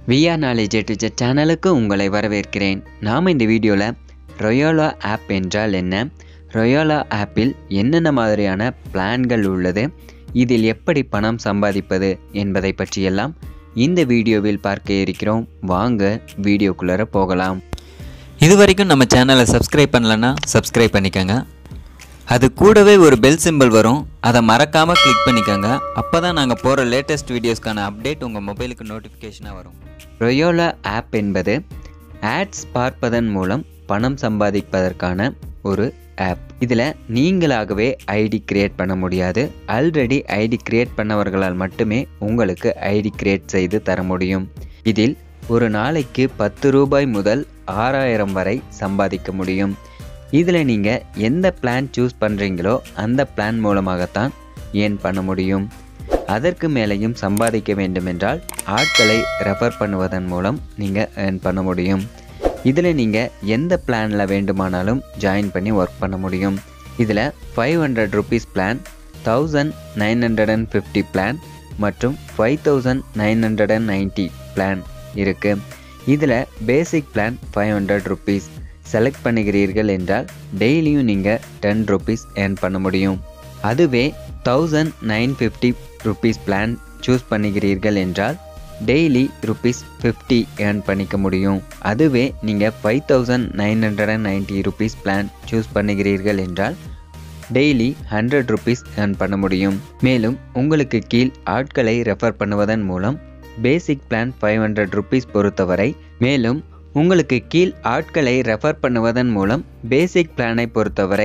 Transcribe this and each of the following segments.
VR knowledge teacher சேனலுக்கு உங்களை வரவேற்கிறேன் நாம் இந்த வீடியோவில் ரொயோலா ஆப் என்றால் என்ன ரொயோலா ஆப்பில் என்னென்ன மாதிரியான பிளான்கள் உள்ளது இதில் எப்படி பணம் சம்பாதிப்பது என்பதை பற்றியெல்லாம் இந்த வீடியோவில் பார்க்க இருக்கிறோம் வாங்க வீடியோக்குள்ளே போகலாம் இது வரைக்கும் நம்ம சேனலை சப்ஸ்கிரைப் பண்ணலன்னா சப்ஸ்கிரைப் பண்ணிக்கோங்க அது கூடவே ஒரு பெல் சிம்பிள் வரும் அதை மறக்காமல் கிளிக் பண்ணிக்கோங்க அப்போ தான் நாங்கள் போகிற லேட்டஸ்ட் வீடியோஸ்க்கான அப்டேட் உங்கள் மொபைலுக்கு நோட்டிஃபிகேஷனாக வரும் ரொயோலா ஆப் என்பது ஆட்ஸ் பார்ப்பதன் மூலம் பணம் சம்பாதிப்பதற்கான ஒரு ஆப் இதில் நீங்களாகவே ஐடி கிரியேட் பண்ண முடியாது ஆல்ரெடி ஐடி கிரியேட் பண்ணவர்களால் மட்டுமே உங்களுக்கு ஐடி கிரியேட் செய்து தர முடியும் இதில் ஒரு நாளைக்கு பத்து ரூபாய் முதல் ஆறாயிரம் வரை சம்பாதிக்க முடியும் இதில் நீங்கள் எந்த பிளான் சூஸ் பண்ணுறீங்களோ அந்த பிளான் மூலமாகத்தான் ஏர்ன் பண்ண முடியும் அதற்கு மேலேயும் சம்பாதிக்க வேண்டுமென்றால் ஆட்களை ரெஃபர் பண்ணுவதன் மூலம் நீங்கள் ஏர்ன் பண்ண முடியும் இதில் நீங்கள் எந்த பிளானில் வேண்டுமானாலும் ஜாயின் பண்ணி ஒர்க் பண்ண முடியும் இதில் five hundred rupees plan thousand nine hundred and fifty plan மற்றும் five thousand nine hundred and ninety plan இருக்குது இதில் basic plan five hundred rupees select பண்ணுகிறீர்கள் என்றால் டெய்லியும் நீங்கள் டென் ருபீஸ் ஏர்ன் பண்ண முடியும் அதுவே thousand nine fifty rupees plan choose பண்ணுகிறீர்கள் என்றால் டெய்லி ருபீஸ் ஃபிஃப்டி ஏர்ன் பண்ணிக்க முடியும் அதுவே நீங்கள் five thousand nine hundred and ninety rupees plan choose பண்ணுகிறீர்கள் என்றால் டெய்லி ஹண்ட்ரட் ருபீஸ் ஏர்ன் பண்ண முடியும் மேலும் உங்களுக்கு கீழ் ஆட்களை ரெஃபர் பண்ணுவதன் மூலம் basic plan five hundred rupees பொறுத்தவரை மேலும் உங்களுக்கு கீழ் ஆட்களை ரெஃபர் பண்ணுவதன் மூலம் பேசிக் பிளானை பொறுத்தவரை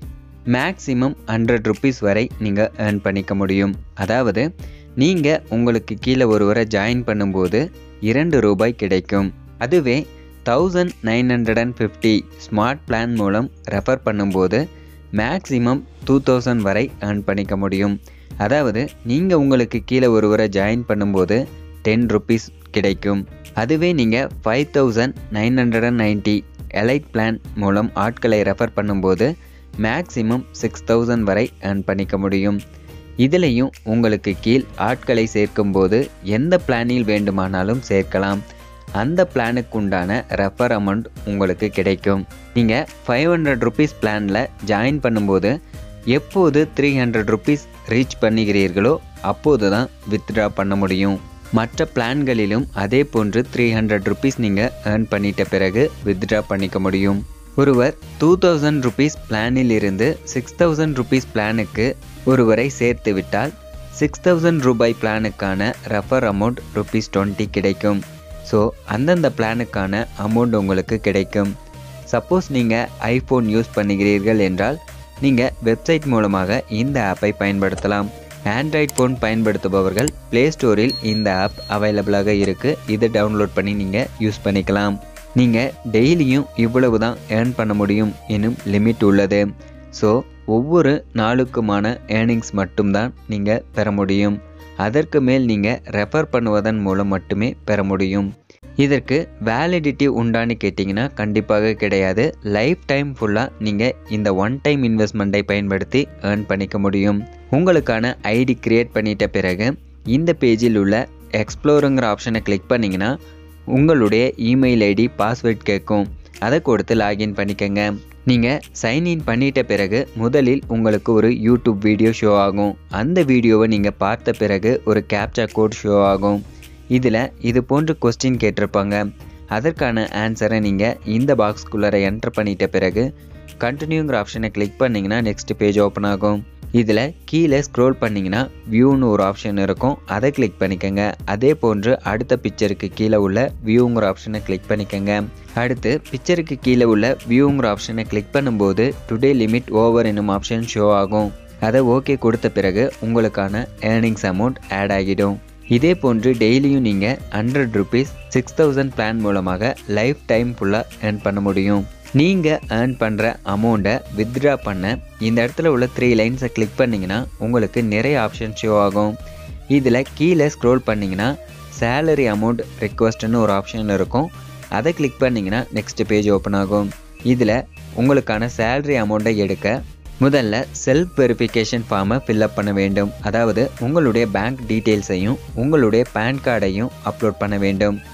மேக்ஸிமம் ஹண்ட்ரட் ருபீஸ் வரை நீங்கள் ஏர்ன் பண்ணிக்க முடியும் அதாவது நீங்கள் உங்களுக்கு கீழே ஒருவரை ஜாயின் பண்ணும்போது இரண்டு ரூபாய் கிடைக்கும் அதுவே thousand nine hundred and fifty smart plan மூலம் ரெஃபர் பண்ணும்போது மேக்ஸிமம் டூ தௌசண்ட் வரை ஏர்ன் பண்ணிக்க முடியும் அதாவது நீங்கள் உங்களுக்கு கீழே ஒருவரை ஜாயின் பண்ணும்போது டென் ருபீஸ் கிடைக்கும் அதுவே நீங்கள் five thousand nine hundred and ninety elite plan மூலம் ஆட்களை ரெஃபர் பண்ணும்போது மேக்ஸிமம் சிக்ஸ் தௌசண்ட் வரை ஏர்ன் பண்ணிக்க முடியும் இதிலையும் உங்களுக்கு கீழ் ஆட்களை சேர்க்கும்போது எந்த பிளானில் வேண்டுமானாலும் சேர்க்கலாம் அந்த பிளானுக்கு உண்டான ரெஃபர் அமௌண்ட் உங்களுக்கு கிடைக்கும் நீங்கள் ஃபைவ் ஹண்ட்ரட் ருபீஸ் பிளானில் ஜாயின் பண்ணும்போது எப்போது த்ரீ ஹண்ட்ரட் ருபீஸ் ரீச் பண்ணுகிறீர்களோ அப்போது தான் வித்ட்ரா பண்ண முடியும் மற்ற பிளான்களிலும் அதே போன்று த்ரீ ஹண்ட்ரட் ருபீஸ் நீங்கள் ஏர்ன் பண்ணிட்ட பிறகு வித்ட்ரா பண்ணிக்க முடியும் ஒருவர் டூ தௌசண்ட் ருபீஸ் பிளானில் இருந்து சிக்ஸ் தௌசண்ட் ருபீஸ் பிளானுக்கு ஒருவரை சேர்த்து விட்டால் சிக்ஸ் தௌசண்ட் ரூபாய் பிளானுக்கான ரெஃபர் அமௌண்ட் ருபீஸ் டுவெண்ட்டி கிடைக்கும் ஸோ அந்தந்த பிளானுக்கான அமௌண்ட் உங்களுக்கு கிடைக்கும் சப்போஸ் நீங்கள் ஐஃபோன் யூஸ் பண்ணுகிறீர்கள் என்றால் நீங்கள் வெப்சைட் மூலமாக இந்த ஆப்பை பயன்படுத்தலாம் ஆண்ட்ராய்ட் ஃபோன் பயன்படுத்துபவர்கள் ப்ளே ஸ்டோரில் இந்த ஆப் அவைலபிளாக இருக்குது இதை டவுன்லோட் பண்ணி நீங்கள் யூஸ் பண்ணிக்கலாம் நீங்கள் டெய்லியும் இவ்வளவு தான் ஏர்ன் பண்ண முடியும் எனும் லிமிட் உள்ளது ஸோ ஒவ்வொரு நாளுக்குமான ஏர்னிங்ஸ் மட்டும்தான் நீங்கள் பெற முடியும் அதற்கு மேல் நீங்கள் ரெஃபர் பண்ணுவதன் மூலம் மட்டுமே பெற முடியும் இதற்கு வேலிடிட்டி உண்டான்னு கேட்டிங்கன்னா கண்டிப்பாக கிடையாது லைஃப் டைம் ஃபுல்லாக நீங்கள் இந்த ஒன் டைம் இன்வெஸ்ட்மெண்ட்டை பயன்படுத்தி ஏர்ன் பண்ணிக்க முடியும் உங்களுக்கான ஐடி கிரியேட் பண்ணிட்ட பிறகு இந்த பேஜில் உள்ள எக்ஸ்ப்ளோருங்கிற ஆப்ஷனை கிளிக் பண்ணிங்கன்னா உங்களுடைய இமெயில் ஐடி பாஸ்வேர்ட் கேட்கும் அதை கொடுத்து லாகின் பண்ணிக்கங்க நீங்கள் சைன்இன் பண்ணிட்ட பிறகு முதலில் உங்களுக்கு ஒரு யூடியூப் வீடியோ ஷோ ஆகும் அந்த வீடியோவை நீங்கள் பார்த்த பிறகு ஒரு கேப்சா கோட் ஷோ ஆகும் இதில் இது போன்ற கொஸ்டின் கேட்டிருப்பாங்க அதற்கான ஆன்சரை நீங்கள் இந்த பாக்ஸ்குள்ளார என்டர் பண்ணிட்ட பிறகு கண்டினியூங்கிற ஆப்ஷனை கிளிக் பண்ணிங்கன்னா நெக்ஸ்ட் பேஜ் ஓப்பன் ஆகும் இதில் கீழே ஸ்க்ரோல் பண்ணிங்கன்னா வியூன்னு ஒரு ஆப்ஷன் இருக்கும் அதை கிளிக் பண்ணிக்கோங்க அதே போன்று அடுத்த பிக்சருக்கு கீழே உள்ள வியூங்கிற ஆப்ஷனை கிளிக் பண்ணிக்கோங்க அடுத்து பிக்சருக்கு கீழே உள்ள வியூங்கிற ஆப்ஷனை கிளிக் பண்ணும்போது டுடே லிமிட் ஓவர் என்னும் ஆப்ஷன் ஷோ ஆகும் அதை ஓகே கொடுத்த பிறகு உங்களுக்கான ஏர்னிங்ஸ் அமௌண்ட் ஆட் ஆகிடும் இதே போன்று டெய்லியும் நீங்கள் hundred rupees six thousand plan மூலமாக லைஃப் டைம் ஃபுல்லாக ஏர்ன் பண்ண முடியும் நீங்கள் ஏர்ன் பண்ணுற அமௌண்ட்டை வித்ட்ரா பண்ண இந்த இடத்துல உள்ள த்ரீ லைன்ஸை கிளிக் பண்ணிங்கன்னா உங்களுக்கு நிறைய ஆப்ஷன் ஷோ ஆகும் இதில் கீழே ஸ்க்ரோல் பண்ணிங்கன்னா சேலரி அமௌண்ட் ரிக்வஸ்ட்னு ஒரு ஆப்ஷன் இருக்கும் அதை கிளிக் பண்ணிங்கன்னா நெக்ஸ்ட் பேஜ் ஓப்பன் ஆகும் இதில் உங்களுக்கான சேலரி அமௌண்ட்டை எடுக்க முதல்ல செல்ஃப் வெரிஃபிகேஷன் ஃபார்மை ஃபில்அப் பண்ண வேண்டும் அதாவது உங்களுடைய பேங்க் டீட்டெயில்ஸையும் உங்களுடைய பேன் கார்டையும் அப்லோட் பண்ண வேண்டும்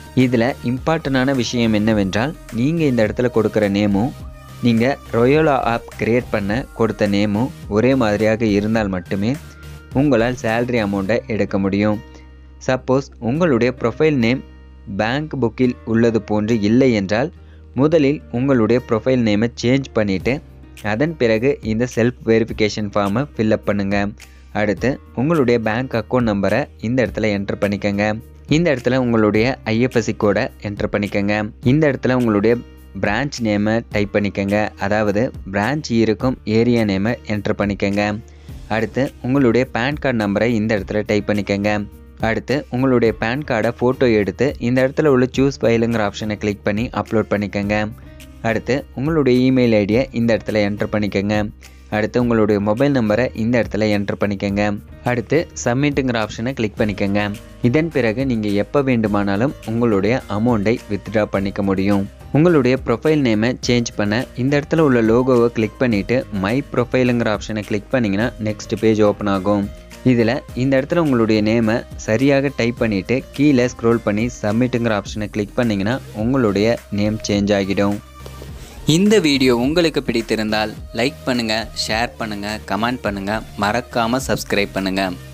இதில் இம்பார்ட்டண்டான விஷயம் என்னவென்றால் நீங்கள் இந்த இடத்துல கொடுக்குற நேமும் நீங்கள் ரொயோலா ஆப் கிரியேட் பண்ண கொடுத்த நேமும் ஒரே மாதிரியாக இருந்தால் மட்டுமே உங்களால் சேலரி அமௌண்ட்டை எடுக்க முடியும் சப்போஸ் உங்களுடைய ப்ரொஃபைல் நேம் பேங்க் புக்கில் உள்ளது போன்று இல்லை என்றால் முதலில் உங்களுடைய ப்ரொஃபைல் நேமை சேஞ்ச் பண்ணிவிட்டு அதன் பிறகு இந்த செல்ஃப் வெரிஃபிகேஷன் ஃபார்மை ஃபில்அப் பண்ணுங்கள் அடுத்து உங்களுடைய பேங்க் அக்கௌண்ட் நம்பரை இந்த இடத்துல என்டர் பண்ணிக்கோங்க இந்த இடத்துல உங்களுடைய ஐஎஃப்எஸ்சி கோடை என்டர் பண்ணிக்கோங்க இந்த இடத்துல உங்களுடைய பிரான்ச் நேமை டைப் பண்ணிக்கோங்க அதாவது பிரான்ச் இருக்கும் ஏரியா நேமை என்டர் பண்ணிக்கோங்க அடுத்து உங்களுடைய பேன் கார்டு நம்பரை இந்த இடத்துல டைப் பண்ணிக்கோங்க அடுத்து உங்களுடைய பேன் கார்டை ஃபோட்டோ எடுத்து இந்த இடத்துல உள்ள சூஸ் ஃபைலுங்கிற ஆப்ஷனை கிளிக் பண்ணி அப்லோட் பண்ணிக்கோங்க அடுத்து உங்களுடைய இமெயில் ஐடியை இந்த இடத்துல என்டர் பண்ணிக்கோங்க அடுத்து உங்களுடைய மொபைல் நம்பரை இந்த இடத்துல என்டர் பண்ணிக்கோங்க அடுத்து சப்மிட்டுங்கிற ஆப்ஷனை கிளிக் பண்ணிக்கோங்க இதன் பிறகு நீங்கள் எப்போ வேண்டுமானாலும் உங்களுடைய அமௌண்ட்டை வித்ட்ரா பண்ணிக்க முடியும் உங்களுடைய ப்ரொஃபைல் நேமை சேஞ்ச் பண்ண இந்த இடத்துல உள்ள லோகோவை கிளிக் பண்ணிவிட்டு மை ப்ரொஃபைலுங்கிற ஆப்ஷனை கிளிக் பண்ணிங்கன்னா நெக்ஸ்ட் பேஜ் ஓப்பன் ஆகும் இதில் இந்த இடத்துல உங்களுடைய நேமை சரியாக டைப் பண்ணிவிட்டு கீழே ஸ்க்ரோல் பண்ணி சப்மிட்டுங்கிற ஆப்ஷனை கிளிக் பண்ணிங்கன்னா உங்களுடைய நேம் சேஞ்ச் ஆகிடும் இந்த வீடியோ உங்களுக்கு பிடித்திருந்தால் லைக் பண்ணுங்கள் ஷேர் பண்ணுங்கள் கமெண்ட் பண்ணுங்கள் மறக்காமல் சப்ஸ்கிரைப் பண்ணுங்கள்